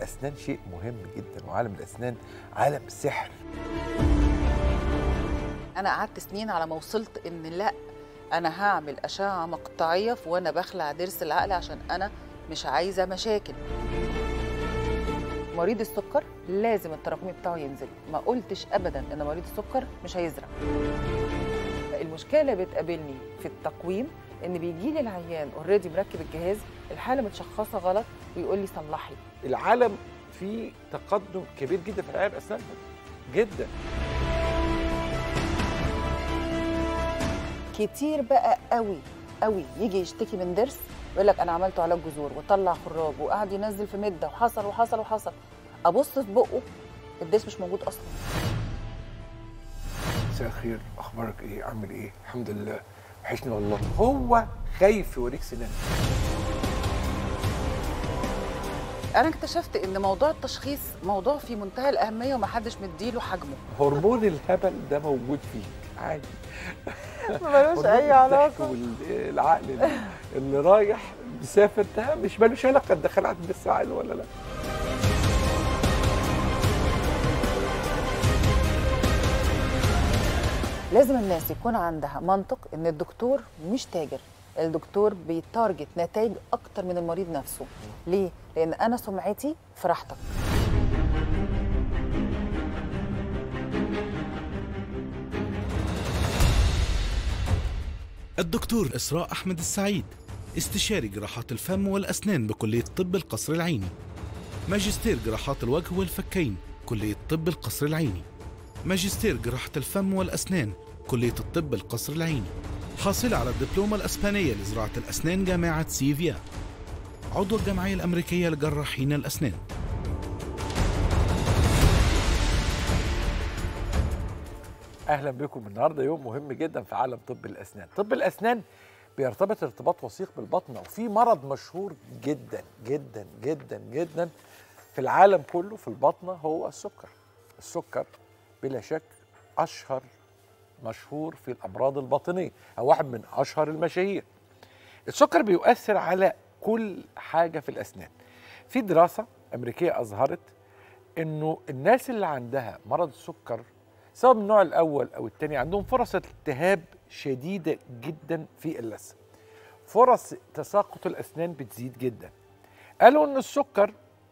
الاسنان شيء مهم جدا وعالم الاسنان عالم سحر انا قعدت سنين على ما وصلت ان لا انا هعمل اشعه مقطعيه في وانا بخلع ضرس العقل عشان انا مش عايزه مشاكل مريض السكر لازم التراكمي بتاعه ينزل ما قلتش ابدا ان مريض السكر مش هيزرع المشكله اللي بتقابلني في التقويم ان بيجي لي العيان اوريدي مركب الجهاز الحاله متشخصه غلط ويقول لي صلحي العالم فيه تقدم كبير جدا في العيادة الاسنان جدا كتير بقى قوي قوي يجي يشتكي من ضرس يقول لك انا عملته علاج جذور وطلع خراج وقعد ينزل في مده وحصل وحصل وحصل ابص في بقه الضرس مش موجود اصلا مساء الخير اخبارك ايه عامل ايه الحمد لله وحشني والله هو خايف يوريك سنان انا اكتشفت ان موضوع التشخيص موضوع في منتهى الاهميه ومحدش مديله حجمه هرمون الهبل ده موجود فيك عادي ملوش هرمون اي الضحك علاقه والعقل اللي, اللي رايح مسافر ده مش مالوش علاقه ده خلعت بس عقل ولا لا لازم الناس يكون عندها منطق ان الدكتور مش تاجر الدكتور بيتارجت نتائج اكتر من المريض نفسه ليه لان انا سمعتي في راحتك الدكتور إسراء أحمد السعيد استشاري جراحات الفم والأسنان بكلية طب القصر العيني ماجستير جراحات الوجه والفكين كلية طب القصر العيني ماجستير جراحة الفم والأسنان كلية الطب القصر العيني حاصلة على الدبلومة الأسبانية لزراعة الأسنان جامعة سيفيا عضو الجمعية الأمريكية لجراحين الأسنان اهلا بكم النهارده يوم مهم جدا في عالم طب الاسنان طب الاسنان بيرتبط ارتباط وثيق بالبطنه وفي مرض مشهور جدا جدا جدا جدا في العالم كله في البطنه هو السكر السكر بلا شك اشهر مشهور في الامراض الباطنيه او واحد من اشهر المشاهير السكر بيؤثر على كل حاجه في الاسنان في دراسه امريكيه اظهرت انه الناس اللي عندها مرض السكر سواء من النوع الاول او الثاني عندهم فرص التهاب شديده جدا في اللثه فرص تساقط الاسنان بتزيد جدا قالوا ان السكر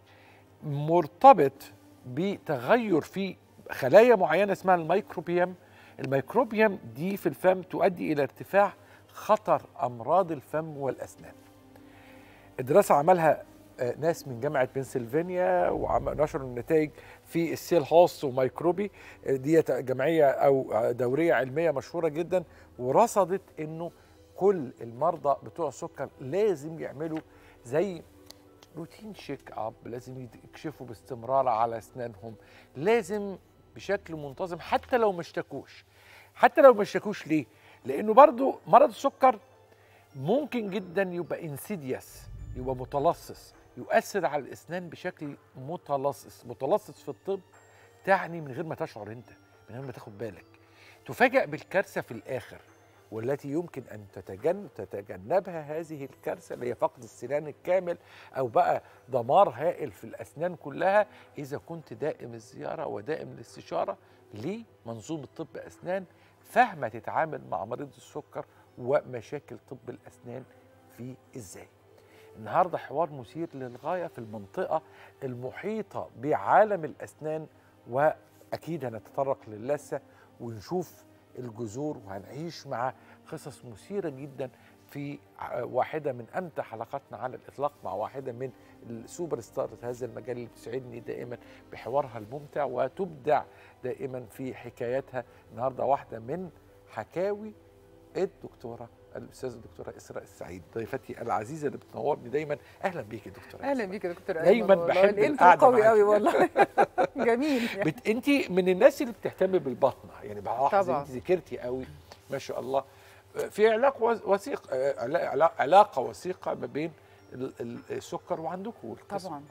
مرتبط بتغير في خلايا معينه اسمها الميكروبيوم الميكروبيوم دي في الفم تؤدي الى ارتفاع خطر امراض الفم والاسنان الدراسه عملها آه، ناس من جامعه بنسلفانيا ونشروا النتائج في السيل هوست وميكروبي آه، دي جمعيه او آه، دوريه علميه مشهوره جدا ورصدت انه كل المرضى بتوع السكر لازم يعملوا زي روتين شيك اب لازم يكشفوا باستمرار على اسنانهم لازم بشكل منتظم حتى لو ما اشتكوش حتى لو ما اشتكوش ليه لانه برضو مرض السكر ممكن جدا يبقى انسيدياس يبقى متلصص يؤثر على الاسنان بشكل متلصص متلصص في الطب تعني من غير ما تشعر انت من غير ما تاخد بالك تفاجأ بالكارثه في الاخر والتي يمكن ان تتجنب تتجنبها هذه الكارثه اللي هي فقد السنان الكامل او بقى دمار هائل في الاسنان كلها اذا كنت دائم الزياره ودائم الاستشاره لمنظومه طب اسنان فاهمه تتعامل مع مريض السكر ومشاكل طب الاسنان فيه ازاي النهارده حوار مثير للغايه في المنطقه المحيطه بعالم الاسنان واكيد هنتطرق للثه ونشوف الجذور وهنعيش مع قصص مثيره جدا في ع- واحده من امتع حلقاتنا على الاطلاق مع واحده من السوبر ستار هذا المجال اللي بتسعدني دائما بحوارها الممتع وتبدع دائما في حكاياتها النهارده واحده من حكاوي الدكتوره الاستاذه الدكتوره اسراء السعيد ضيفتي العزيزه اللي بتنورني دايما اهلا بيك يا دكتوره اهلا إسراء. بيك يا دكتور دايماً أيمن والله. بحب الانترو القعدة قوي معاكي. قوي والله جميل يعني. بت... انت من الناس اللي بتهتم بالبطنه يعني بلاحظ طبعاً. انت ذكرتي قوي ما شاء الله في علاقه وث- وثيق آه، علا- علا- علاقه وثيقه ما بين ال- ال- السكر وعندكم والقسم. طبعاً. اه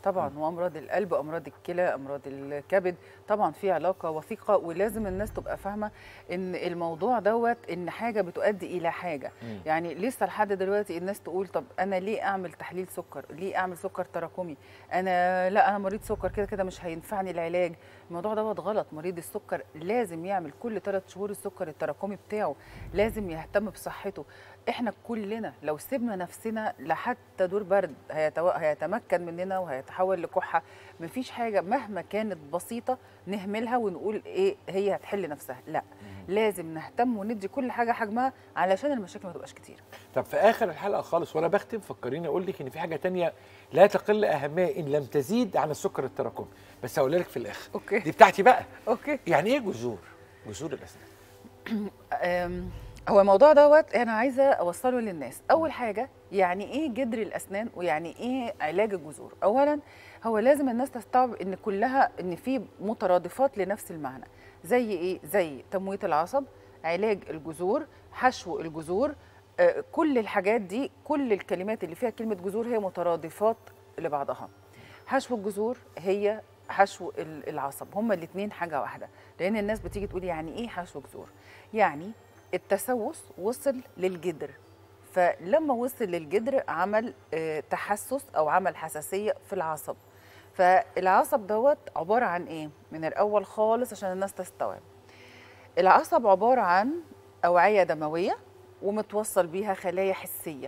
طبعا وامراض القلب امراض الكلى امراض الكبد طبعا في علاقه وثيقه ولازم الناس تبقى فاهمه ان الموضوع دوت ان حاجه بتؤدي الى حاجه مم. يعني لسه لحد دلوقتي الناس تقول طب انا ليه اعمل تحليل سكر ليه اعمل سكر تراكمي انا لا انا مريض سكر كده كده مش هينفعني العلاج الموضوع دوت غلط مريض السكر لازم يعمل كل ثلاث شهور السكر التراكمي بتاعه لازم يهتم بصحته احنا كلنا لو سيبنا نفسنا لحتى دور برد هيتو... هيتمكن مننا وهيتحول لكحه مفيش حاجه مهما كانت بسيطه نهملها ونقول ايه هي هتحل نفسها لا لازم نهتم وندي كل حاجه حجمها علشان المشاكل ما تبقاش كتير طب في اخر الحلقه خالص وانا بختم فكريني اقول لك ان في حاجه تانية لا تقل اهميه ان لم تزيد عن السكر التراكمي بس هقولها لك في الاخر اوكي دي بتاعتي بقى اوكي يعني ايه جذور جذور الاسنان أم، هو الموضوع دوت انا عايزه اوصله للناس اول حاجه يعني ايه جدر الاسنان ويعني ايه علاج الجذور اولا هو لازم الناس تستوعب ان كلها ان في مترادفات لنفس المعنى زي ايه زي تمويه العصب علاج الجذور حشو الجذور آه، كل الحاجات دي كل الكلمات اللي فيها كلمه جذور هي مترادفات لبعضها حشو الجذور هي حشو ال- العصب هما الاثنين حاجه واحده لان الناس بتيجي تقول يعني ايه حشو جذور يعني التسوس وصل للجدر فلما وصل للجدر عمل آه، تحسس او عمل حساسيه في العصب فالعصب دوت عباره عن ايه من الاول خالص عشان الناس تستوعب العصب عباره عن اوعيه دمويه ومتوصل بيها خلايا حسيه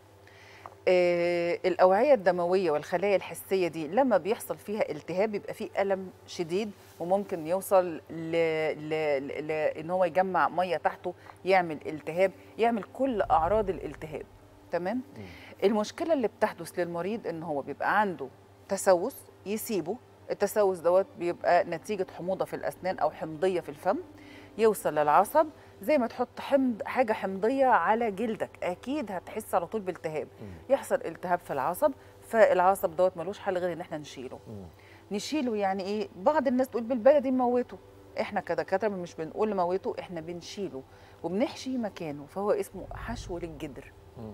آه، الأوعية الدموية والخلايا الحسية دي لما بيحصل فيها التهاب بيبقى فيه ألم شديد وممكن يوصل ل... ل... ل... إن هو يجمع مية تحته يعمل التهاب يعمل كل أعراض الالتهاب تمام؟ المشكلة اللي بتحدث للمريض إن هو بيبقى عنده تسوس يسيبه التسوس دوت بيبقى نتيجة حموضة في الأسنان أو حمضية في الفم يوصل للعصب زي ما تحط حمض حاجة حمضية على جلدك أكيد هتحس على طول بالتهاب يحصل التهاب في العصب فالعصب دوت ملوش حل غير ان احنا نشيله نشيله يعني ايه بعض الناس تقول بالبلدي نموته احنا كدكاتره مش بنقول نموته احنا بنشيله وبنحشي مكانه فهو اسمه حشو للجدر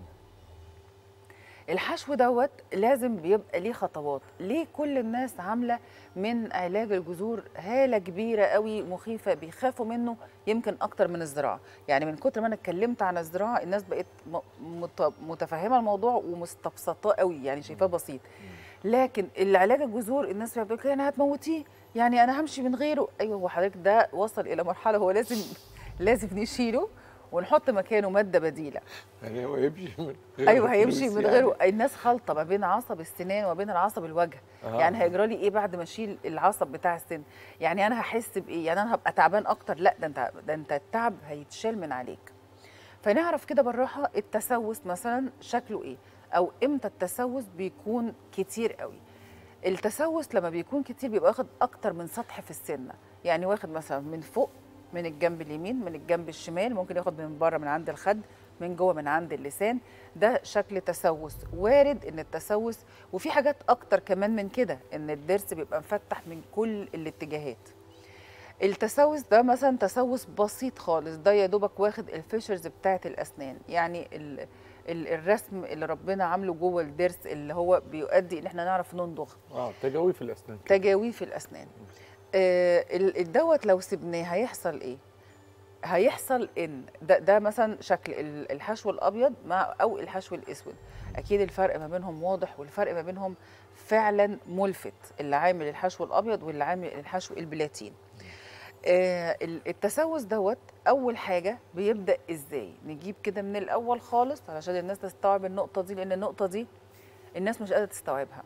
الحشو دوت لازم بيبقى ليه خطوات ليه كل الناس عامله من علاج الجذور هاله كبيره قوي مخيفه بيخافوا منه يمكن اكتر من الزراعه يعني من كتر ما انا اتكلمت عن الزراعه الناس بقت م- مت- متفهمه الموضوع ومستبسطاه قوي يعني شايفاه بسيط لكن العلاج الجذور الناس بتقول لك انا هتموتيه يعني انا همشي من غيره ايوه هو حضرتك ده وصل الى مرحله هو لازم لازم نشيله ونحط مكانه ماده بديله يعني هو يمشي من غير ايوه هيمشي فلوس من يعني. غيره الناس خلطه ما بين عصب السنان وما بين العصب الوجه آه. يعني هيجرى لي ايه بعد ما اشيل العصب بتاع السن يعني انا هحس بايه يعني انا هبقى تعبان اكتر لا ده انت ده انت التعب هيتشال من عليك فنعرف كده بالراحه التسوس مثلا شكله ايه او امتى التسوس بيكون كتير قوي التسوس لما بيكون كتير بيبقى واخد اكتر من سطح في السنه يعني واخد مثلا من فوق من الجنب اليمين من الجنب الشمال ممكن ياخد من بره من عند الخد من جوه من عند اللسان ده شكل تسوس وارد ان التسوس وفي حاجات اكتر كمان من كده ان الضرس بيبقى مفتح من كل الاتجاهات التسوس ده مثلا تسوس بسيط خالص ده يا دوبك واخد الفيشرز بتاعه الاسنان يعني ال ال الرسم اللي ربنا عامله جوه الضرس اللي هو بيؤدي ان احنا نعرف نندغ اه تجاوي في الاسنان كده. تجاويه في الاسنان آه ال- الدوت لو سبناه هيحصل ايه هيحصل ان ده, ده مثلا شكل ال- الحشو الابيض مع او الحشو الاسود اكيد الفرق ما بينهم واضح والفرق ما بينهم فعلا ملفت اللي عامل الحشو الابيض واللي عامل الحشو البلاتين آه ال- التسوس دوت اول حاجه بيبدا ازاي نجيب كده من الاول خالص علشان الناس تستوعب النقطه دي لان النقطه دي الناس مش قادره تستوعبها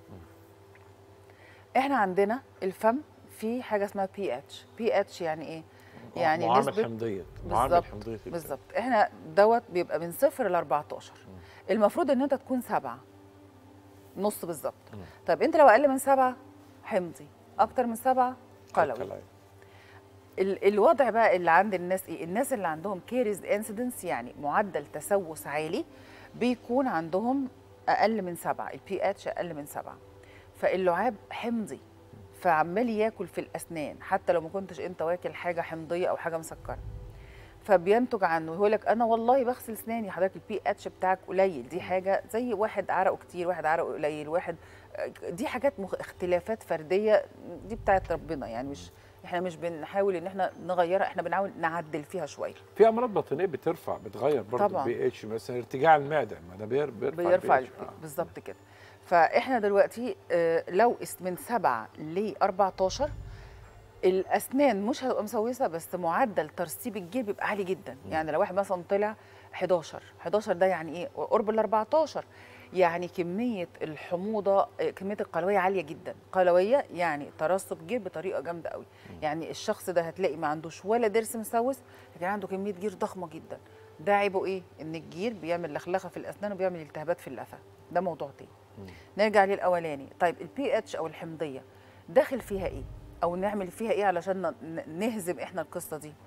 احنا عندنا الفم في حاجه اسمها بي اتش بي اتش يعني ايه يعني معامل نسبه حمضيه معامل بالظبط حمضيه الفم. بالظبط احنا دوت بيبقى من صفر ل 14 المفروض ان انت تكون سبعه نص بالظبط مم. طيب انت لو اقل من سبعه حمضي اكتر من سبعه قلوي قلوي. ال- الوضع بقى اللي عند الناس ايه الناس اللي عندهم كيريز انسيدنس يعني معدل تسوس عالي بيكون عندهم اقل من سبعه البي اتش اقل من سبعه فاللعاب حمضي فعمال ياكل في الاسنان حتى لو ما كنتش انت واكل حاجه حمضيه او حاجه مسكره فبينتج عنه يقول لك انا والله بغسل اسناني حضرتك البي اتش بتاعك قليل دي حاجه زي واحد عرقه كتير واحد عرقه قليل واحد دي حاجات مخ... اختلافات فرديه دي بتاعت ربنا يعني مش احنا مش بنحاول ان احنا نغيرها احنا بنحاول نعدل فيها شويه في امراض باطنيه بترفع بتغير برضه طبعاً. البي اتش مثلا ارتجاع المعده ما ده بير- بيرفع بيرفع ال pH. آه. بالظبط كده فاحنا دلوقتي آه، لو اس- من 7 ل 14 الاسنان مش هتبقى مسوسه بس معدل ترسيب الجير بيبقى عالي جدا يعني لو واحد مثلا طلع 11 11 ده يعني ايه قرب ال 14 يعني كميه الحموضه آه، كميه القلويه عاليه جدا قلويه يعني ترسب جير بطريقه جامده قوي يعني الشخص ده هتلاقي ما عندوش ولا ضرس مسوس لكن عنده كميه جير ضخمه جدا ده عيبه ايه ان الجير بيعمل لخلخه في الاسنان وبيعمل التهابات في اللثه ده موضوع تاني نرجع للاولاني طيب البي اتش او الحمضيه داخل فيها ايه او نعمل فيها ايه علشان ن- نهزم احنا القصه دي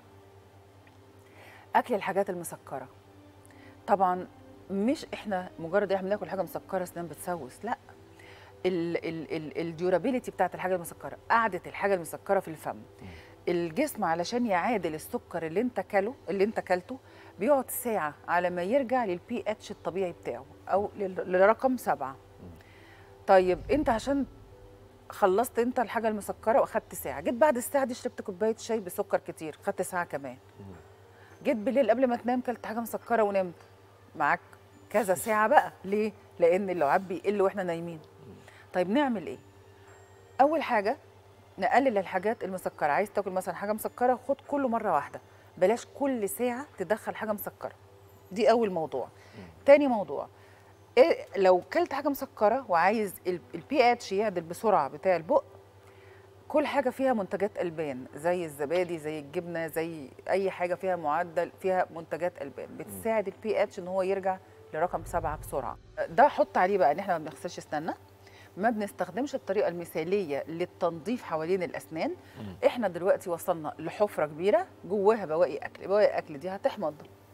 اكل الحاجات المسكره طبعا مش احنا مجرد احنا بناكل حاجه مسكره اسنان بتسوس لا ال- ال- ال- الديورابيليتي بتاعت الحاجه المسكره قعده الحاجه المسكره في الفم الجسم علشان يعادل السكر اللي انت كله اللي انت كلته بيقعد ساعه على ما يرجع للبي اتش الطبيعي بتاعه او لل- لرقم سبعة طيب انت عشان خلصت انت الحاجه المسكره واخدت ساعه جيت بعد الساعه دي شربت كوبايه شاي بسكر كتير خدت ساعه كمان جيت بالليل قبل ما تنام كلت حاجه مسكره ونمت معاك كذا ساعه بقى ليه لان اللعاب بيقل واحنا نايمين طيب نعمل ايه اول حاجه نقلل الحاجات المسكره عايز تاكل مثلا حاجه مسكره خد كله مره واحده بلاش كل ساعه تدخل حاجه مسكره دي اول موضوع تاني موضوع إيه لو كلت حاجه مسكره وعايز البي اتش يعدل بسرعه بتاع البق كل حاجه فيها منتجات البان زي الزبادي زي الجبنه زي اي حاجه فيها معدل فيها منتجات البان بتساعد البي اتش ان هو يرجع لرقم سبعة بسرعه ده حط عليه بقى ان احنا ما بنغسلش اسناننا ما بنستخدمش الطريقه المثاليه للتنظيف حوالين الاسنان احنا دلوقتي وصلنا لحفره كبيره جواها بواقي اكل بواقي اكل دي هتحمض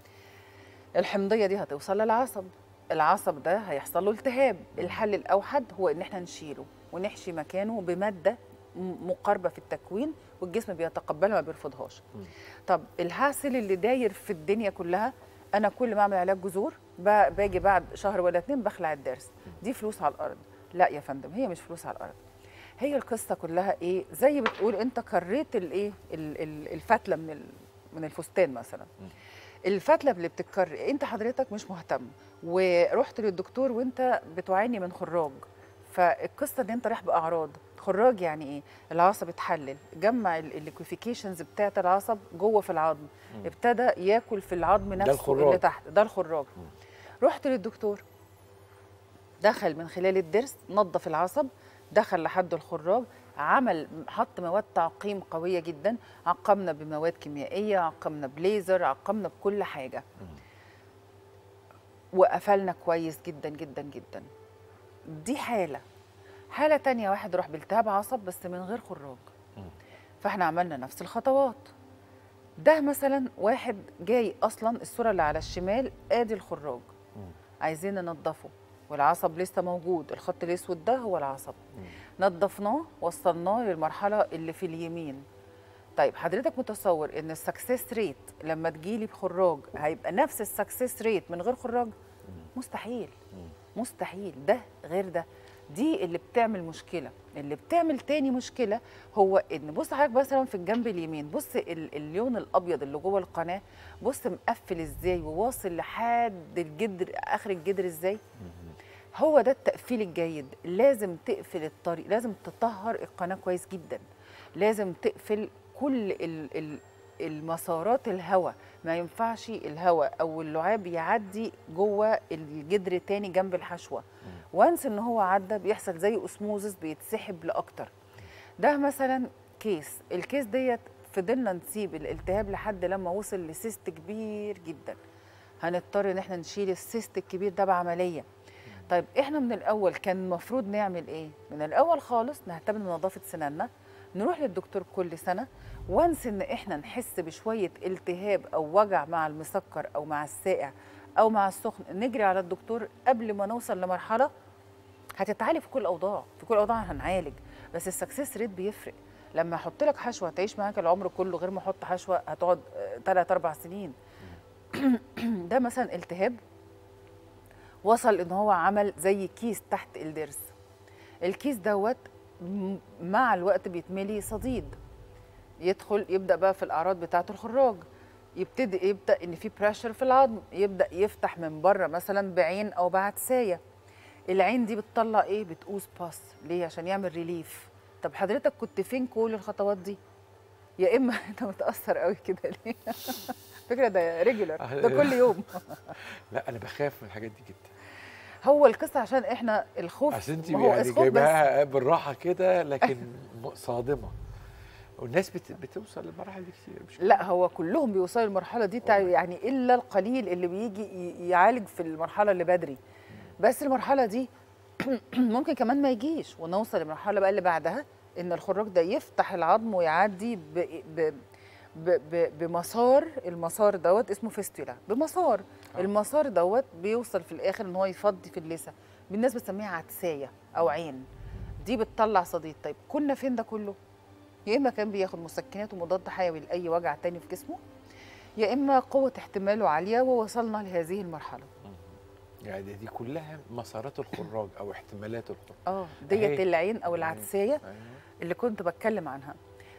الحمضيه دي هتوصل للعصب العصب ده هيحصل له التهاب الحل الاوحد هو ان احنا نشيله ونحشي مكانه بماده م- مقاربه في التكوين والجسم بيتقبلها ما بيرفضهاش طب الهاسل اللي داير في الدنيا كلها انا كل ما اعمل علاج جذور ب- باجي بعد شهر ولا اتنين بخلع الضرس دي فلوس على الارض لا يا فندم هي مش فلوس على الارض هي القصه كلها ايه زي بتقول انت كريت الايه ال- ال- الفتله من ال- من الفستان مثلا الفتله اللي بتتكر انت حضرتك مش مهتم ورحت للدكتور وانت بتعاني من خراج فالقصه ان انت رايح باعراض خراج يعني ايه العصب اتحلل جمع الليكويفيكيشنز بتاعه العصب جوه في العظم ابتدى ياكل في العظم نفسه الخراج. اللي تحت ده الخراج رحت للدكتور دخل من خلال الضرس نظف العصب دخل لحد الخراج عمل حط مواد تعقيم قويه جدا عقمنا بمواد كيميائيه عقمنا بليزر عقمنا بكل حاجه وقفلنا كويس جدا جدا جدا دي حاله حاله تانية واحد راح بالتهاب عصب بس من غير خراج فاحنا عملنا نفس الخطوات ده مثلا واحد جاي اصلا الصوره اللي على الشمال ادي الخراج عايزين ننضفه والعصب لسه موجود الخط الاسود ده هو العصب نظفناه وصلناه للمرحله اللي في اليمين طيب حضرتك متصور ان السكسس ريت لما تجيلي بخراج هيبقى نفس السكسس ريت من غير خراج مستحيل مستحيل ده غير ده دي اللي بتعمل مشكله اللي بتعمل تاني مشكله هو ان بص حضرتك مثلا في الجنب اليمين بص ال- اللون الابيض اللي جوه القناه بص مقفل ازاي وواصل لحد الجدر اخر الجدر ازاي هو ده التقفيل الجيد لازم تقفل الطريق لازم تطهر القناه كويس جدا لازم تقفل كل ال ال المسارات الهواء ما ينفعش الهواء او اللعاب يعدي جوه الجدر تاني جنب الحشوه وانس ان هو عدى بيحصل زي اسموزس بيتسحب لاكتر ده مثلا كيس الكيس ديت فضلنا نسيب الالتهاب لحد لما وصل لسيست كبير جدا هنضطر ان احنا نشيل السيست الكبير ده بعمليه طيب احنا من الاول كان المفروض نعمل ايه من الاول خالص نهتم بنظافه سناننا نروح للدكتور كل سنه وانس ان احنا نحس بشويه التهاب او وجع مع المسكر او مع الساقع او مع السخن نجري على الدكتور قبل ما نوصل لمرحله هتتعالج في كل الاوضاع في كل الاوضاع هنعالج بس السكسس ريت بيفرق لما احط لك حشوه تعيش معاك العمر كله غير ما احط حشوه هتقعد 3 4 سنين ده مثلا التهاب وصل ان هو عمل زي كيس تحت الضرس الكيس دوت م- مع الوقت بيتملي صديد يدخل يبدا بقى في الاعراض بتاعه الخراج يبتدي يبدا ان في بريشر في العظم يبدا يفتح من بره مثلا بعين او بعدسايه العين دي بتطلع ايه بتقوس باس ليه عشان يعمل ريليف طب حضرتك كنت فين كل الخطوات دي يا اما انت متاثر قوي كده ليه فكره ده ريجولار ده كل يوم لا انا بخاف من الحاجات دي جدا هو القصه عشان احنا الخوف عشان انت ما هو يعني الخوف بس جايباها بالراحه كده لكن م- صادمه والناس بت... بتوصل للمراحل دي كتير مش لا هو كلهم بيوصلوا للمرحله دي تع- يعني الا القليل اللي بيجي ي- يعالج في المرحله اللي بدري بس المرحله دي ممكن كمان ما يجيش ونوصل للمرحله بقى اللي بعدها ان الخراج ده يفتح العظم ويعدي ب... ب... ب... ب... بمسار المسار دوت اسمه فيستولا بمسار آه. المسار دوت بيوصل في الاخر ان هو يفضي في اللثه الناس بتسميها عدسايه او عين دي بتطلع صديد طيب كنا فين ده كله يا اما كان بياخد مسكنات ومضاد حيوي لاي وجع تاني في جسمه يا اما قوه احتماله عاليه ووصلنا لهذه المرحله يعني دي كلها مسارات الخراج او احتمالات الخراج اه ديت أهي. العين او أهي. العدسيه أيوة. اللي كنت بتكلم عنها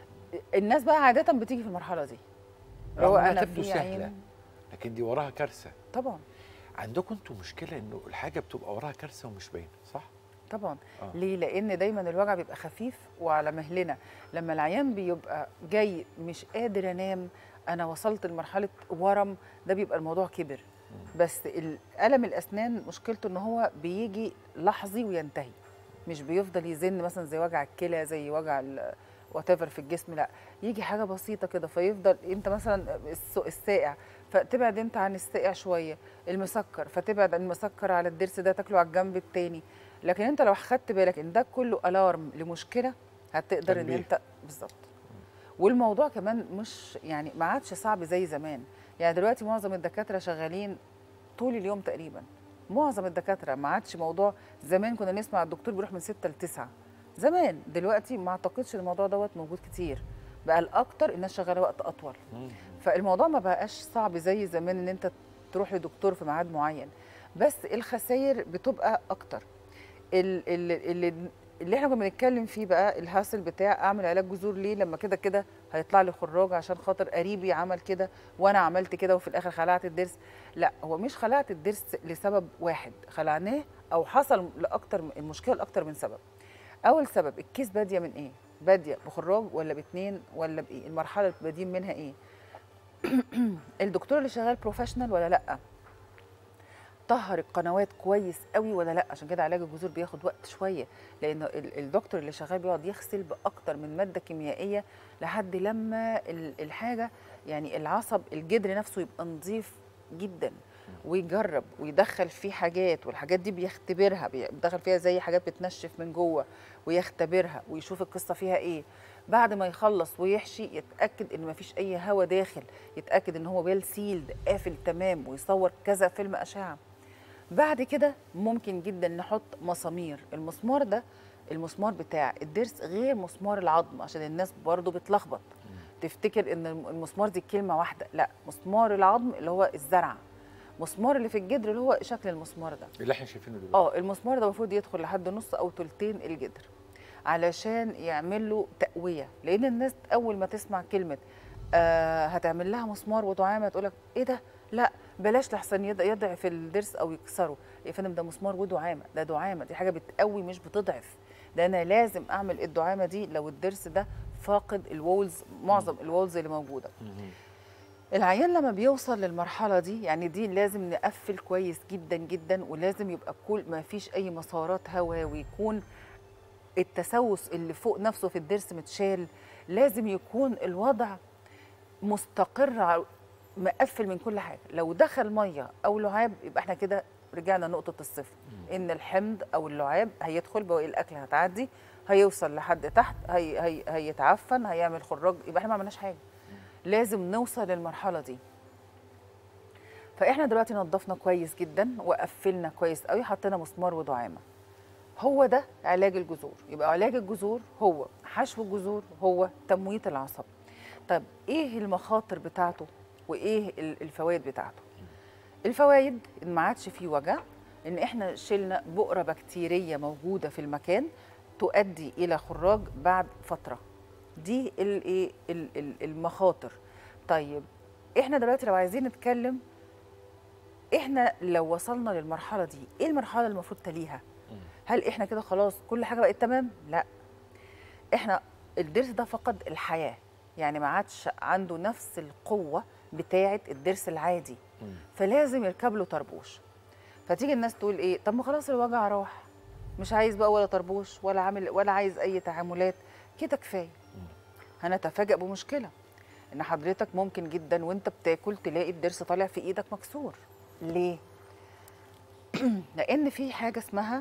الناس بقى عاده بتيجي في المرحله دي اللي هو رغم إنها انا تبدو في سهله عين لكن دي وراها كارثه طبعا عندكم انتوا مشكله انه الحاجه بتبقى وراها كارثه ومش باينه صح؟ طبعا آه. ليه لان دايما الوجع بيبقى خفيف وعلى مهلنا لما العيان بيبقى جاي مش قادر انام انا وصلت لمرحله ورم ده بيبقى الموضوع كبر بس الالم الاسنان مشكلته ان هو بيجي لحظي وينتهي مش بيفضل يزن مثلا زي وجع الكلى زي وجع وات في الجسم لا يجي حاجه بسيطه كده فيفضل انت مثلا الس- الساقع فتبعد انت عن الساقع شويه المسكر فتبعد عن المسكر على الضرس ده تاكله على الجنب التاني لكن انت لو خدت بالك ان ده كله الارم لمشكله هتقدر ان تنبيه. انت بالظبط والموضوع كمان مش يعني ما عادش صعب زي زمان يعني دلوقتي معظم الدكاتره شغالين طول اليوم تقريبا معظم الدكاتره ما عادش موضوع زمان كنا نسمع الدكتور بيروح من 6 ل 9 زمان دلوقتي ما اعتقدش إن الموضوع دوت موجود كتير بقى الاكتر الناس شغاله وقت اطول فالموضوع ما بقاش صعب زي زمان ان انت تروح لدكتور في ميعاد معين بس الخسائر بتبقى اكتر ال- ال- اللي اللي احنا كنا بنتكلم فيه بقى الهاسل بتاع اعمل علاج جذور ليه لما كده كده هيطلع لي خراج عشان خاطر قريبي عمل كده وانا عملت كده وفي الاخر خلعت الضرس لا هو مش خلعت الضرس لسبب واحد خلعناه او حصل لاكتر من- المشكله لاكتر من سبب اول سبب الكيس باديه من ايه باديه بخراج ولا باتنين ولا بايه المرحله اللي بادين منها ايه الدكتور اللي شغال بروفيشنال ولا لا طهر القنوات كويس قوي ولا لا عشان كده علاج الجذور بياخد وقت شويه لان ال- الدكتور اللي شغال بيقعد يغسل باكتر من ماده كيميائيه لحد لما ال- الحاجه يعني العصب الجدر نفسه يبقى نظيف جدا ويجرب ويدخل فيه حاجات والحاجات دي بيختبرها بيدخل فيها زي حاجات بتنشف من جوه ويختبرها ويشوف القصه فيها ايه بعد ما يخلص ويحشي يتاكد ان مفيش اي هواء داخل يتاكد ان هو ويل سيلد قافل تمام ويصور كذا فيلم اشعه بعد كده ممكن جدا نحط مسامير المسمار ده المسمار بتاع الضرس غير مسمار العظم عشان الناس برضو بتلخبط تفتكر ان الم- المسمار دي كلمه واحده لا مسمار العظم اللي هو الزرعه مسمار اللي في الجدر اللي هو شكل المسمار ده اللي احنا شايفينه دلوقتي اه المسمار ده المفروض يدخل لحد نص او تلتين الجدر علشان يعمل له تقويه لان الناس اول ما تسمع كلمه آه هتعمل لها مسمار ودعامه تقول لك ايه ده لا بلاش لحسن يض- يضعف الضرس او يكسره يا فندم ده مسمار ودعامه ده دعامه دي حاجه بتقوي مش بتضعف ده انا لازم اعمل الدعامه دي لو الضرس ده فاقد الوولز معظم الوولز اللي موجوده العيان لما بيوصل للمرحلة دي يعني دي لازم نقفل كويس جدا جدا ولازم يبقى كل ما فيش أي مسارات هواء ويكون التسوس اللي فوق نفسه في الضرس متشال لازم يكون الوضع مستقر على- مقفل من كل حاجة لو دخل مية أو لعاب يبقى احنا كده رجعنا لنقطة الصفر إن الحمض أو اللعاب هيدخل بواقي الأكل هتعدي هيوصل لحد تحت هي هي هيتعفن هيعمل خراج يبقى احنا ما عملناش حاجة لازم نوصل للمرحله دي فاحنا دلوقتي نظفنا كويس جدا وقفلنا كويس قوي حطينا مسمار ودعامه هو ده علاج الجذور يبقى علاج الجذور هو حشو الجذور هو تمويت العصب طب ايه المخاطر بتاعته وايه ال- الفوائد بتاعته الفوائد ان ما عادش فيه وجع ان احنا شلنا بؤره بكتيريه موجوده في المكان تؤدي الى خراج بعد فتره دي الايه ال- ال- المخاطر طيب احنا دلوقتي لو عايزين نتكلم احنا لو وصلنا للمرحله دي ايه المرحله اللي المفروض تليها هل احنا كده خلاص كل حاجه بقت تمام لا احنا الضرس ده فقد الحياه يعني ما عادش عنده نفس القوه بتاعه الضرس العادي فلازم يركب له طربوش فتيجي الناس تقول ايه طب ما خلاص الوجع راح مش عايز بقى ولا طربوش ولا عامل ولا عايز اي تعاملات كده كفايه هنتفاجئ بمشكله ان حضرتك ممكن جدا وانت بتاكل تلاقي الضرس طالع في ايدك مكسور ليه لان في حاجه اسمها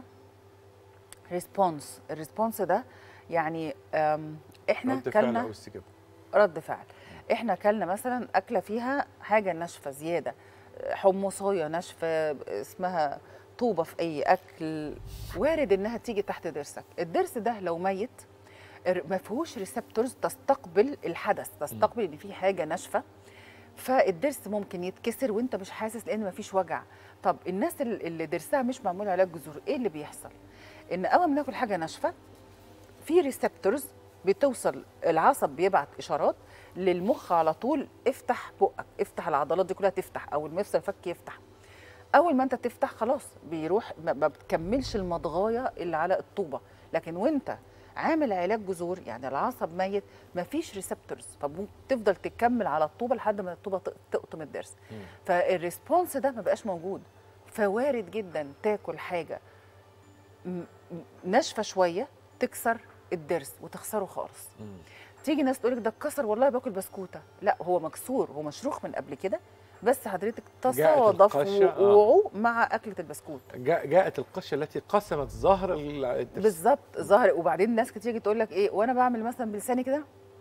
ريسبونس الريسبونس ده يعني أم، احنا رد فعل كلنا او استجابه رد فعل احنا كلنا مثلا اكله فيها حاجه ناشفه زياده حمصايه ناشفه اسمها طوبه في اي اكل وارد انها تيجي تحت ضرسك الضرس ده لو ميت الر- ما فيهوش ريسبتورز تستقبل الحدث تستقبل ان في حاجه ناشفه فالضرس ممكن يتكسر وانت مش حاسس لان مفيش وجع طب الناس ال- اللي ضرسها مش معمول علاج جذور ايه اللي بيحصل ان اول ما ناكل حاجه ناشفه في ريسبتورز بتوصل العصب بيبعت اشارات للمخ على طول افتح بقك افتح العضلات دي كلها تفتح او المفصل الفك يفتح اول ما انت تفتح خلاص بيروح ما ما بتكملش المضغايه اللي على الطوبه لكن وانت عامل علاج جذور يعني العصب ميت مفيش ريسبتورز فبتفضل تكمل على الطوبه لحد ما الطوبه ت- تقطم الضرس فالريسبونس ده ما بقاش موجود فوارد جدا تاكل حاجه م- م- ناشفه شويه تكسر الضرس وتخسره خالص تيجي ناس تقول لك ده اتكسر والله باكل بسكوته لا هو مكسور هو مشروخ من قبل كده بس حضرتك تصادف القشة، آه. وقوعه مع اكله البسكوت جاء جاءت القشه التي قسمت ظهر ال- الضرس بالظبط ظهر وبعدين ناس كتير تيجي تقول لك ايه وانا بعمل مثلا بلساني كده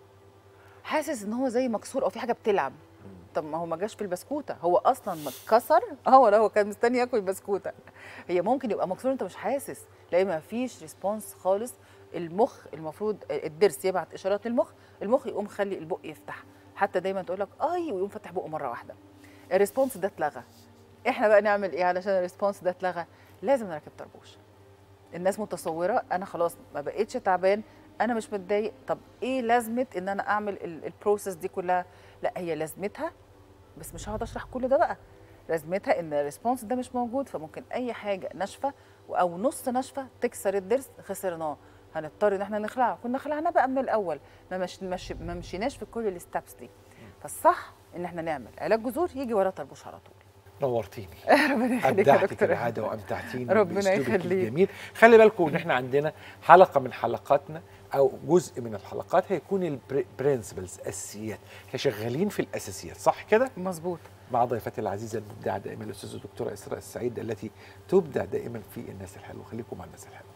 حاسس ان هو زي مكسور او في حاجه بتلعب طب ما هو ما جاش في البسكوته هو اصلا متكسر اه ولا هو كان مستني ياكل بسكوته هي ممكن يبقى مكسور انت مش حاسس لان ما فيش ريسبونس خالص المخ المفروض الضرس يبعت اشارات للمخ المخ يقوم خلي البق يفتح حتى دايما تقول لك اي ويقوم فتح بقه مره واحده الريسبونس ده اتلغى احنا بقى نعمل ايه علشان الريسبونس ده اتلغى لازم نركب طربوش الناس متصوره انا خلاص ما بقتش تعبان انا مش متضايق طب ايه لازمه ان انا اعمل ال- البروسيس دي كلها لا هي لازمتها بس مش هقعد اشرح كل ده بقى لازمتها ان الريسبونس ده مش موجود فممكن اي حاجه ناشفه او نص ناشفه تكسر الضرس خسرناه هنضطر ان احنا نخلعه كنا خلعناه بقى من الاول ما مش مش ما مشيناش في كل الستبس دي فالصح ان احنا نعمل علاج جذور يجي وراه طربوش على طول نورتيني ربنا يخليك يا ابدعتك دكتور العاده وامتعتيني ربنا بأسلوبك يخليك. الجميل خلي بالكم ان احنا عندنا حلقه من حلقاتنا او جزء من الحلقات هيكون البرنسبلز الاساسيات احنا شغالين في الاساسيات صح كده مظبوط مع ضيفتي العزيزه المبدعه دائما الاستاذه الدكتوره اسراء السعيد التي تبدع دائما في الناس الحلوه خليكم مع الناس الحلوه